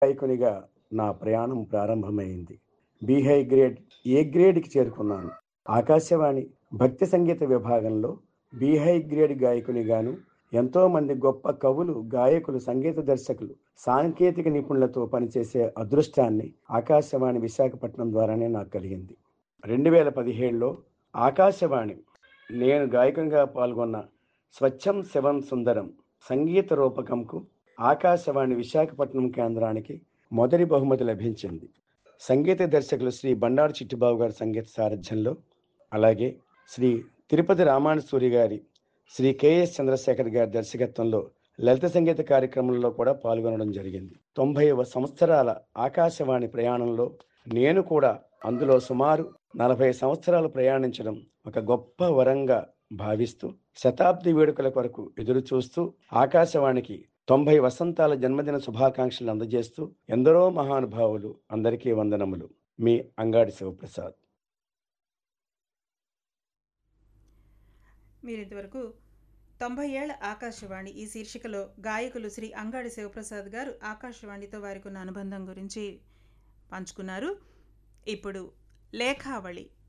గాయకునిగా నా ప్రయాణం ప్రారంభమైంది బీహై గ్రేడ్ ఏ గ్రేడ్కి చేరుకున్నాను ఆకాశవాణి భక్తి సంగీత విభాగంలో బీహై గ్రేడ్ గాయకునిగాను ఎంతో మంది గొప్ప కవులు గాయకులు సంగీత దర్శకులు సాంకేతిక నిపుణులతో పనిచేసే అదృష్టాన్ని ఆకాశవాణి విశాఖపట్నం ద్వారానే నాకు కలిగింది రెండు వేల పదిహేడులో ఆకాశవాణి నేను గాయకునిగా పాల్గొన్న స్వచ్ఛం శివం సుందరం సంగీత రూపకంకు ఆకాశవాణి విశాఖపట్నం కేంద్రానికి మొదటి బహుమతి లభించింది సంగీత దర్శకులు శ్రీ బండారు చిట్టిబాబు గారి సంగీత సారథ్యంలో అలాగే శ్రీ తిరుపతి రామానుసూరి గారి శ్రీ కెఎస్ చంద్రశేఖర్ గారి దర్శకత్వంలో లలిత సంగీత కార్యక్రమంలో కూడా పాల్గొనడం జరిగింది తొంభైవ సంవత్సరాల ఆకాశవాణి ప్రయాణంలో నేను కూడా అందులో సుమారు నలభై సంవత్సరాలు ప్రయాణించడం ఒక గొప్ప వరంగా భావిస్తూ శతాబ్ది వేడుకల కొరకు ఎదురు చూస్తూ ఆకాశవాణికి తొంభై వసంతాల జన్మదిన శుభాకాంక్షలు అందజేస్తూ ఎందరో మహానుభావులు అందరికీ వందనములు మీ అంగాడి శివప్రసాద్ మీరు ఇంతవరకు తొంభై ఏళ్ల ఆకాశవాణి ఈ శీర్షికలో గాయకులు శ్రీ అంగాడి శివప్రసాద్ గారు ఆకాశవాణితో వారికి ఉన్న అనుబంధం గురించి పంచుకున్నారు ఇప్పుడు లేఖావళి